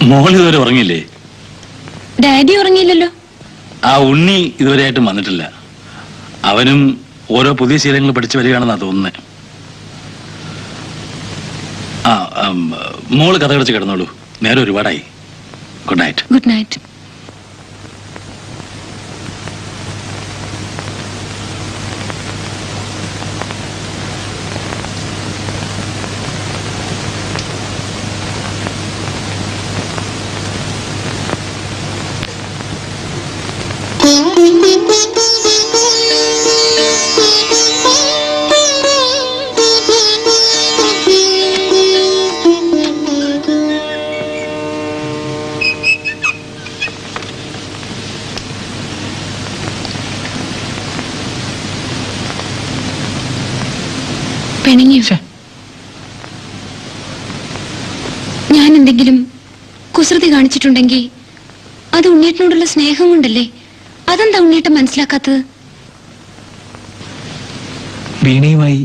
മോൾ ഇതുവരെ ഉറങ്ങിയില്ലേ ഡാഡി ഉറങ്ങിയില്ലല്ലോ ആ ഉണ്ണി ഇതുവരെയായിട്ടും വന്നിട്ടില്ല അവനും ഓരോ പുതിയ ശീലങ്ങൾ പഠിച്ചു വരികയാണെന്നാ തോന്നുന്നത് ആ ഉം, മോള് കഥ കടച്ച് കിടന്നോളൂ നേരെ ഒരുപാടായി ഗുഡ് നൈറ്റ് ഗുഡ് നൈറ്റ് പിണങ്ങിയോ ഞാൻ എന്തെങ്കിലും കുസൃതി കാണിച്ചിട്ടുണ്ടെങ്കിൽ അത് ഉണ്ണേട്ടനോടുള്ള സ്നേഹം കൊണ്ടല്ലേ അതെന്താ ഉണ്ണേട്ടൻ മനസ്സിലാക്കാത്തത് വീണയുമായി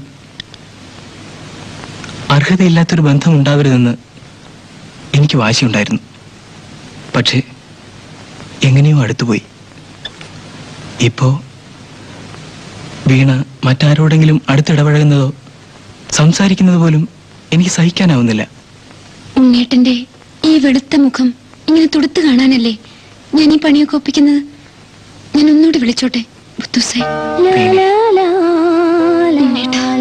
അർഹതയില്ലാത്തൊരു ബന്ധം ഉണ്ടാവരുതെന്ന് എനിക്ക് വാശിയുണ്ടായിരുന്നു പക്ഷേ എങ്ങനെയോ അടുത്തുപോയി ഇപ്പോ വീണ മറ്റാരോടെങ്കിലും അടുത്തിടപഴകുന്നതോ സംസാരിക്കുന്നത് പോലും എനിക്ക് സഹിക്കാനാവുന്നില്ല ഉണ്ണേട്ടന്റെ ഈ വെളുത്ത മുഖം ഇങ്ങനെ തുടുത്തു കാണാനല്ലേ ഞാൻ ഈ പണിയൊക്കെ ഒപ്പിക്കുന്നത് ഞാൻ ഒന്നുകൂടി വിളിച്ചോട്ടെ ബുദ്ധുസേ ഉണ്ണേട്ടാ